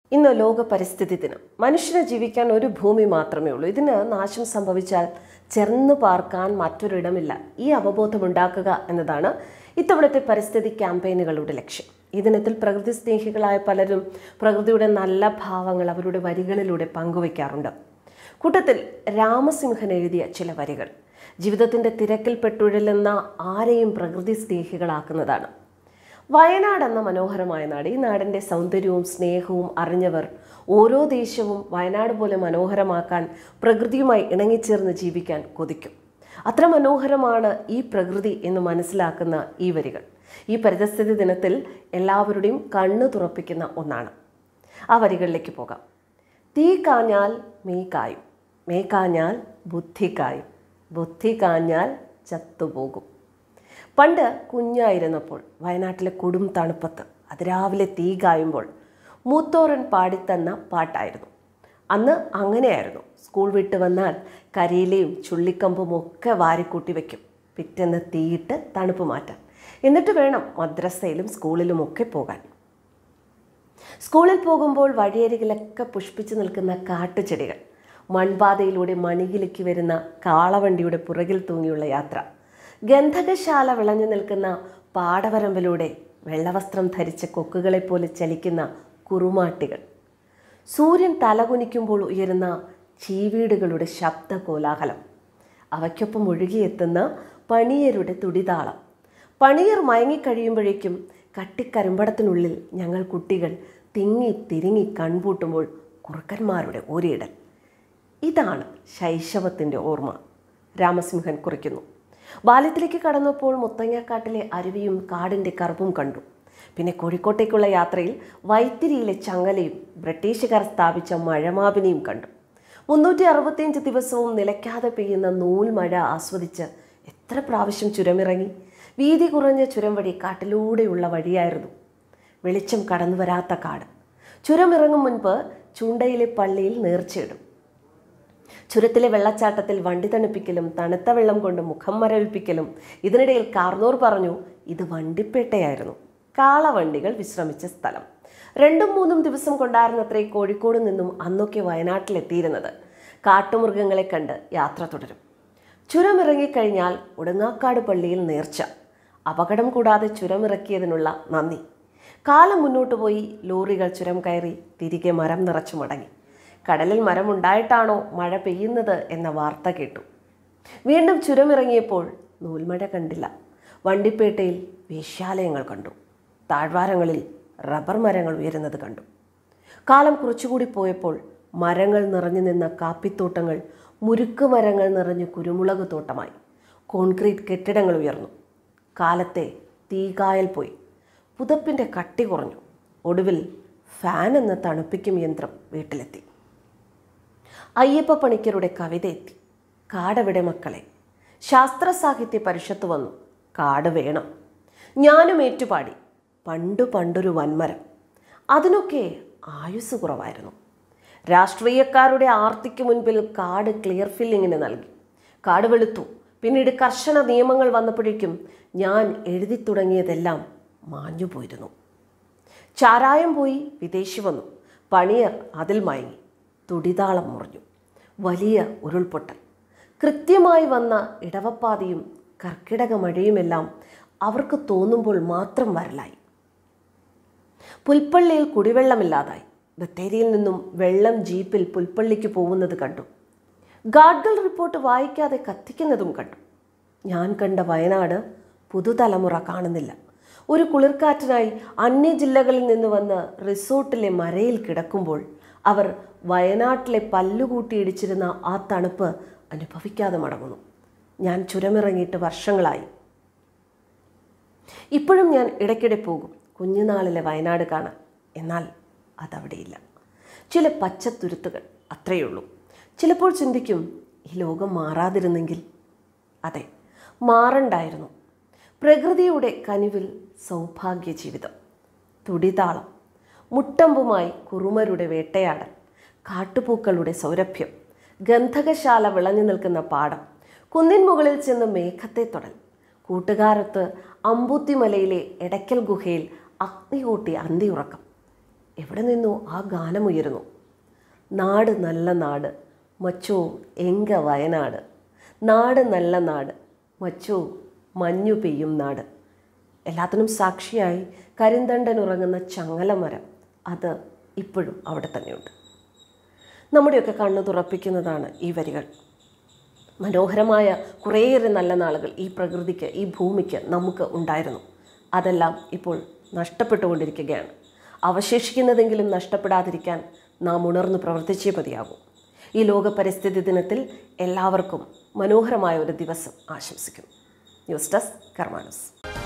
ഇന്ന് ലോക പരിസ്ഥിതി ദിനം മനുഷ്യന് ജീവിക്കാൻ ഒരു ഭൂമി മാത്രമേ ഉള്ളൂ ഇതിന് നാശം സംഭവിച്ചാൽ ചെന്ന് പാർക്കാൻ മറ്റൊരിടമില്ല ഈ അവബോധം ഉണ്ടാക്കുക എന്നതാണ് ഇത്തവണത്തെ പരിസ്ഥിതി ക്യാമ്പയിനുകളുടെ ലക്ഷ്യം ഈ ദിനത്തിൽ പ്രകൃതി സ്നേഹികളായ പലരും പ്രകൃതിയുടെ നല്ല ഭാവങ്ങൾ അവരുടെ വരികളിലൂടെ പങ്കുവയ്ക്കാറുണ്ട് കൂട്ടത്തിൽ രാമസിംഹൻ എഴുതിയ ചില വരികൾ ജീവിതത്തിൻ്റെ തിരക്കിൽപ്പെട്ടുഴലുന്ന ആരെയും പ്രകൃതി സ്നേഹികളാക്കുന്നതാണ് വയനാട് എന്ന മനോഹരമായ നാട് ഈ നാടിൻ്റെ സൗന്ദര്യവും സ്നേഹവും അറിഞ്ഞവർ ഓരോ ദേശവും വയനാട് പോലെ മനോഹരമാക്കാൻ പ്രകൃതിയുമായി ഇണങ്ങിച്ചേർന്ന് ജീവിക്കാൻ കൊതിക്കും അത്ര മനോഹരമാണ് ഈ പ്രകൃതി എന്ന് മനസ്സിലാക്കുന്ന ഈ വരികൾ ഈ പരിസ്ഥിതി ദിനത്തിൽ എല്ലാവരുടെയും കണ്ണു തുറപ്പിക്കുന്ന ഒന്നാണ് ആ വരികളിലേക്ക് പോകാം തീ കാഞ്ഞാൽ മീ കായും മേ കാഞ്ഞാൽ ബുദ്ധി കായും ബുദ്ധി കാഞ്ഞാൽ ചത്തുപോകും പണ്ട് കുഞ്ഞായിരുന്നപ്പോൾ വയനാട്ടിലെ കൊടും തണുപ്പത്ത് അതിരാവിലെ തീ കായുമ്പോൾ മൂത്തോറൻ പാടിത്തന്ന പാട്ടായിരുന്നു അന്ന് അങ്ങനെയായിരുന്നു സ്കൂൾ വിട്ട് വന്നാൽ കരിയിലയും ചുള്ളിക്കമ്പും ഒക്കെ വാരിക്കൂട്ടി വയ്ക്കും പിറ്റേന്ന് തീയിട്ട് തണുപ്പ് മാറ്റാൻ എന്നിട്ട് വേണം മദ്രസയിലും സ്കൂളിലും ഒക്കെ പോകാൻ സ്കൂളിൽ പോകുമ്പോൾ വഴിയരികിലൊക്കെ പുഷ്പിച്ചു നിൽക്കുന്ന കാട്ടുചെടികൾ മൺപാതയിലൂടെ മണികിലേക്ക് വരുന്ന കാളവണ്ടിയുടെ പുറകിൽ തൂങ്ങിയുള്ള യാത്ര ഗന്ധകശാല വിളഞ്ഞു നിൽക്കുന്ന പാടവരമ്പിലൂടെ വെള്ളവസ്ത്രം ധരിച്ച കൊക്കുകളെപ്പോലെ ചലിക്കുന്ന കുറുമാട്ടികൾ സൂര്യൻ തലകുനിക്കുമ്പോൾ ഉയരുന്ന ചീവീടുകളുടെ ശബ്ദ കോലാഹലം അവയ്ക്കൊപ്പം ഒഴുകിയെത്തുന്ന പണിയരുടെ തുടിതാളം പണിയർ മയങ്ങിക്കഴിയുമ്പോഴേക്കും കട്ടിക്കരിമ്പടത്തിനുള്ളിൽ ഞങ്ങൾ കുട്ടികൾ തിങ്ങി തിരിങ്ങി കൺപൂട്ടുമ്പോൾ കുറുക്കന്മാരുടെ ഒരിടൽ ഇതാണ് ശൈശവത്തിൻ്റെ ഓർമ്മ രാമസിംഹൻ കുറിക്കുന്നു ബാല്യത്തിലേക്ക് കടന്നപ്പോൾ മുത്തങ്ങാക്കാട്ടിലെ അരുവിയും കാടിൻ്റെ കറുപ്പും കണ്ടു പിന്നെ കോഴിക്കോട്ടേക്കുള്ള യാത്രയിൽ വൈത്തിരിയിലെ ചങ്ങലയും ബ്രിട്ടീഷുകാർ സ്ഥാപിച്ച മഴമാപിനിയും കണ്ടു മുന്നൂറ്റി അറുപത്തിയഞ്ച് ദിവസവും നിലയ്ക്കാതെ പെയ്യുന്ന നൂൽ മഴ ആസ്വദിച്ച് എത്ര പ്രാവശ്യം ചുരമിറങ്ങി വീതി കുറഞ്ഞ ചുരം വഴി കാട്ടിലൂടെയുള്ള വഴിയായിരുന്നു വെളിച്ചം കടന്നു വരാത്ത കാട് ചുരമിറങ്ങും മുൻപ് ചൂണ്ടയിലെ പള്ളിയിൽ നേർച്ചയിടും ചുരത്തിലെ വെള്ളച്ചാട്ടത്തിൽ വണ്ടി തണുപ്പിക്കലും തണുത്ത വെള്ളം കൊണ്ട് മുഖം മരവിപ്പിക്കലും ഇതിനിടയിൽ കാർന്നോർ പറഞ്ഞു ഇത് വണ്ടിപ്പേട്ടയായിരുന്നു കാളവണ്ടികൾ വിശ്രമിച്ച സ്ഥലം രണ്ടും മൂന്നും ദിവസം കൊണ്ടായിരുന്നത്രേ കോഴിക്കോട് നിന്നും അന്നൊക്കെ വയനാട്ടിലെത്തിയിരുന്നത് കാട്ടുമൃഗങ്ങളെ കണ്ട് യാത്ര തുടരും ചുരമിറങ്ങിക്കഴിഞ്ഞാൽ ഉടങ്ങാക്കാട് പള്ളിയിൽ നേർച്ച അപകടം കൂടാതെ ചുരമിറക്കിയതിനുള്ള നന്ദി കാലം മുന്നോട്ട് പോയി ലോറികൾ ചുരം കയറി തിരികെ മരം നിറച്ചു മടങ്ങി കടലിൽ മരമുണ്ടായിട്ടാണോ മഴ പെയ്യുന്നത് എന്ന വാർത്ത കേട്ടു വീണ്ടും ചുരമിറങ്ങിയപ്പോൾ നൂൽമഴ കണ്ടില്ല വണ്ടിപ്പേട്ടയിൽ വേശ്യാലയങ്ങൾ കണ്ടു താഴ്വാരങ്ങളിൽ റബ്ബർ മരങ്ങൾ ഉയരുന്നത് കണ്ടു കാലം കുറച്ചുകൂടി പോയപ്പോൾ മരങ്ങൾ നിറഞ്ഞു നിന്ന കാപ്പിത്തോട്ടങ്ങൾ മുരുക്ക് മരങ്ങൾ നിറഞ്ഞ് കുരുമുളക് തോട്ടമായി കോൺക്രീറ്റ് കെട്ടിടങ്ങൾ ഉയർന്നു കാലത്തെ തീകായൽ പോയി പുതപ്പിൻ്റെ കട്ടി കുറഞ്ഞു ഒടുവിൽ ഫാൻ എന്ന തണുപ്പിക്കും യന്ത്രം വീട്ടിലെത്തി അയ്യപ്പ പണിക്കരുടെ കവിത എത്തി കാടവിടെ മക്കളെ ശാസ്ത്ര സാഹിത്യ പരിഷത്ത് വന്നു കാട് വേണം ഞാനും ഏറ്റുപാടി പണ്ടു പണ്ടൊരു വൻമരം അതിനൊക്കെ ആയുസ് കുറവായിരുന്നു രാഷ്ട്രീയക്കാരുടെ ആർത്തിക്ക് മുൻപിൽ കാട് ക്ലിയർ ഫില്ലിങ്ങിന് നൽകി കാട് വെളുത്തു പിന്നീട് കർശന നിയമങ്ങൾ വന്നപ്പോഴേക്കും ഞാൻ എഴുതി തുടങ്ങിയതെല്ലാം മാഞ്ഞുപോയിരുന്നു ചാരായം പോയി വിദേശി വന്നു പണിയർ അതിൽ മയങ്ങി തുടിതാളം മുറിഞ്ഞു വലിയ ഉരുൾപൊട്ടൽ കൃത്യമായി വന്ന ഇടവപ്പാതിയും കർക്കിടക മഴയുമെല്ലാം അവർക്ക് തോന്നുമ്പോൾ മാത്രം വരലായി പുൽപ്പള്ളിയിൽ കുടിവെള്ളമില്ലാതായി ബത്തേരിയിൽ നിന്നും വെള്ളം ജീപ്പിൽ പുൽപ്പള്ളിക്ക് പോകുന്നത് കണ്ടു ഗാഡ്ഗിൽ റിപ്പോർട്ട് വായിക്കാതെ കത്തിക്കുന്നതും കണ്ടു ഞാൻ കണ്ട വയനാട് പുതുതലമുറ കാണുന്നില്ല ഒരു കുളിർക്കാറ്റിനായി അന്യ ജില്ലകളിൽ നിന്ന് വന്ന് റിസോർട്ടിലെ മരയിൽ കിടക്കുമ്പോൾ അവർ വയനാട്ടിലെ പല്ലുകൂട്ടി ഇടിച്ചിരുന്ന ആ തണുപ്പ് അനുഭവിക്കാതെ മടങ്ങുന്നു ഞാൻ ചുരമിറങ്ങിയിട്ട് വർഷങ്ങളായി ഇപ്പോഴും ഞാൻ ഇടയ്ക്കിടെ പോകും കുഞ്ഞുനാളിലെ വയനാട് കാണാൻ എന്നാൽ അതവിടെയില്ല ചില പച്ചത്തുരുത്തുകൾ അത്രയേ ഉള്ളൂ ചിലപ്പോൾ ചിന്തിക്കും ഈ ലോകം മാറാതിരുന്നെങ്കിൽ അതെ മാറണ്ടായിരുന്നു പ്രകൃതിയുടെ കനിവിൽ സൗഭാഗ്യ ജീവിതം തുടിതാളം മുട്ടമ്പുമായി കുറുമരുടെ വേട്ടയാടൽ കാട്ടുപൂക്കളുടെ സൗരഭ്യം ഗന്ധകശാല വിളഞ്ഞു നിൽക്കുന്ന പാടം കുന്നിൻ മുകളിൽ ചെന്ന് മേഘത്തെ തൊടൽ കൂട്ടുകാരത്ത് അമ്പൂത്തിമലയിലെ എടയ്ക്കൽ ഗുഹയിൽ അഗ്നികൂട്ടി അന്തിയുറക്കം എവിടെ നിന്നോ ആ ഗാനമുയരുന്നു നാട് നല്ല നാട് മച്ചോ എങ്ക വയനാട് നാട് നല്ല നാട് മച്ചോ മഞ്ഞു പെയ്യും നാട് എല്ലാത്തിനും സാക്ഷിയായി കരിന്തണ്ടൻ ഉറങ്ങുന്ന ചങ്ങലമരം അത് ഇപ്പോഴും അവിടെ തന്നെയുണ്ട് നമ്മുടെയൊക്കെ കണ്ണ് തുറപ്പിക്കുന്നതാണ് ഈ വരികൾ മനോഹരമായ കുറേയേറെ നല്ല നാളുകൾ ഈ പ്രകൃതിക്ക് ഈ ഭൂമിക്ക് നമുക്ക് ഉണ്ടായിരുന്നു അതെല്ലാം ഇപ്പോൾ നഷ്ടപ്പെട്ടുകൊണ്ടിരിക്കുകയാണ് അവശേഷിക്കുന്നതെങ്കിലും നഷ്ടപ്പെടാതിരിക്കാൻ നാം ഉണർന്നു പ്രവർത്തിച്ചേ മതിയാകും ഈ ലോക പരിസ്ഥിതി ദിനത്തിൽ എല്ലാവർക്കും മനോഹരമായ ഒരു ദിവസം ആശംസിക്കുന്നു ന്യൂസ് ഡെസ്ക് കർമാനസ്